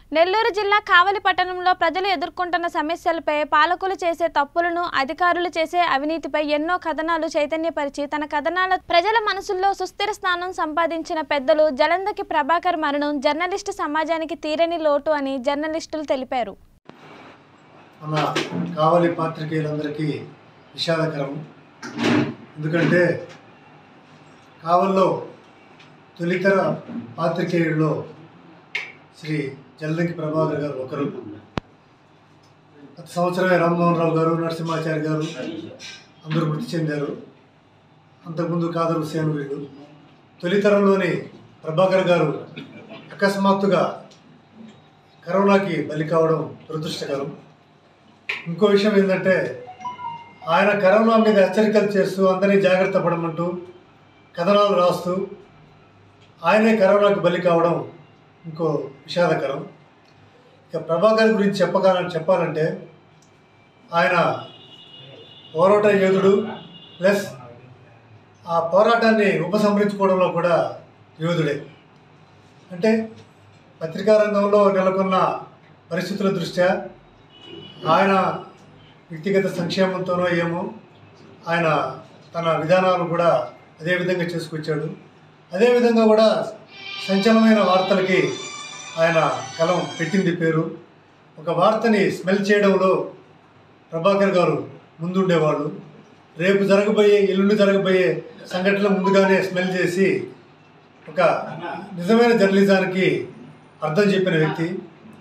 నెల్లూరు జిల్లా కావలి పట్టణంలో ప్రజలు ఎదుర్కొంటున్న సమస్యలపై పాలకులు చేసే తప్పులను అధికారులు చేసే అవినీతిపై ఎన్నో కథనాలు చైతన్యపరిచి తన కథనాల ప్రజల మనసుల్లో సుస్థిర స్థానం సంపాదించిన పెద్దలు జలందకి ప్రభాకర్ మరణం జర్నలిస్టు సమాజానికి తీరని లోటు అని జర్నలిస్టులు తెలిపారు మన కావలి పాత్రికేయులందరికీ విషాదకరం ఎందుకంటే కావల్లో తొలితర పాత్రికేయుల్లో శ్రీ జల్లంకి ప్రభాకర్ గారు ఒకరు గత సంవత్సరమే రామ్మోహన్ రావు గారు నరసింహాచారి గారు అందరూ మృతి చెందారు అంతకుముందు కాదర్ హుసేన్ వీళ్ళు తొలితరంలోని ప్రభాకర్ గారు అకస్మాత్తుగా కరోనాకి బలి కావడం దురదృష్టకరం ఇంకో విషయం ఏంటంటే ఆయన కరోనా మీద హెచ్చరికలు చేస్తూ అందరినీ జాగ్రత్త పడమంటూ కథనాలు రాస్తూ ఆయనే కరోనాకి బలి కావడం ఇంకో విషాదకరం ఇక ప్రభాకర్ గురించి చెప్పగాలని చెప్పాలంటే ఆయన పోరాట యోధుడు ప్లస్ ఆ పోరాటాన్ని ఉపసంహరించుకోవడంలో కూడా యోధుడే అంటే పత్రికా రంగంలో నెలకొన్న పరిస్థితుల దృష్ట్యా ఆయన వ్యక్తిగత సంక్షేమంతోనో ఏమో ఆయన తన విధానాలు కూడా అదే విధంగా చేసుకొచ్చాడు అదేవిధంగా కూడా సంచలనమైన వార్తలకి ఆయన కలం పెట్టింది పేరు ఒక వార్తని స్మెల్ చేయడంలో ప్రభాకర్ గారు ముందుండేవాళ్ళు రేపు జరగబోయే ఎల్లుండి జరగబోయే సంఘటనలు ముందుగానే స్మెల్ చేసి ఒక నిజమైన జర్నలిజానికి అర్థం చెప్పిన వ్యక్తి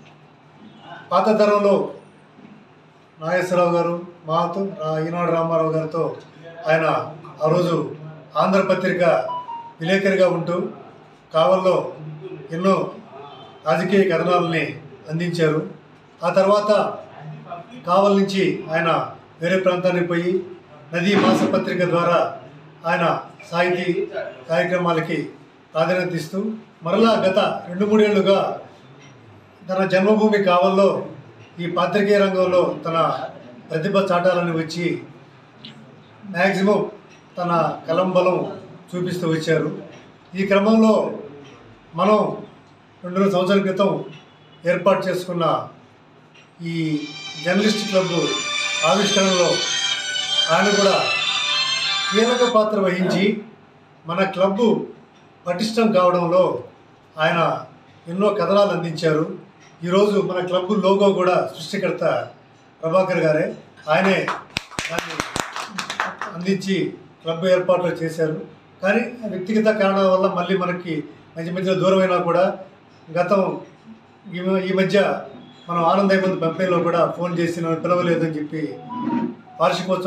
పాత తరంలో నాగేశ్వరరావు గారు మాతో రా- ఈనాడు రామారావు గారితో ఆయన ఆ రోజు ఆంధ్రపత్రిక విలేకరిగా ఉంటూ కావల్లో ఎన్నో రాజకీయ కథనాలని అందించారు ఆ తర్వాత కావల్ నుంచి ఆయన వేరే ప్రాంతానికి పోయి నదీ మాసపత్రిక ద్వారా ఆయన సాహితీ కార్యక్రమాలకి ప్రాధాన్యత ఇస్తూ మరలా గత రెండు మూడేళ్లుగా తన జన్మభూమి కావల్లో ఈ పాత్రికేయ రంగంలో తన ప్రతిభ చాటాలని వచ్చి మ్యాక్సిమం తన కలం బలం చూపిస్తూ వచ్చారు ఈ క్రమంలో మనం రెండున్నర సంవత్సరాల క్రితం ఏర్పాటు చేసుకున్న ఈ జర్నలిస్ట్ క్లబ్ ఆవిష్కరణలో ఆయన కూడా కీలక పాత్ర వహించి మన క్లబ్బు పటిష్టం కావడంలో ఆయన ఎన్నో కథనాలు అందించారు ఈరోజు మన క్లబ్ లోగో కూడా సృష్టికర్త ప్రభాకర్ గారే ఆయనే దాన్ని అందించి క్లబ్ ఏర్పాట్లు చేశారు కానీ వ్యక్తిగత కారణాల వల్ల మళ్ళీ మనకి మధ్య మధ్యలో దూరమైనా కూడా గతం ఈ మ- ఈ మధ్య మనం ఆనందం మంది పంపిణీలో కూడా ఫోన్ చేసి నన్ను పిలవలేదని చెప్పి వార్షికోత్సవం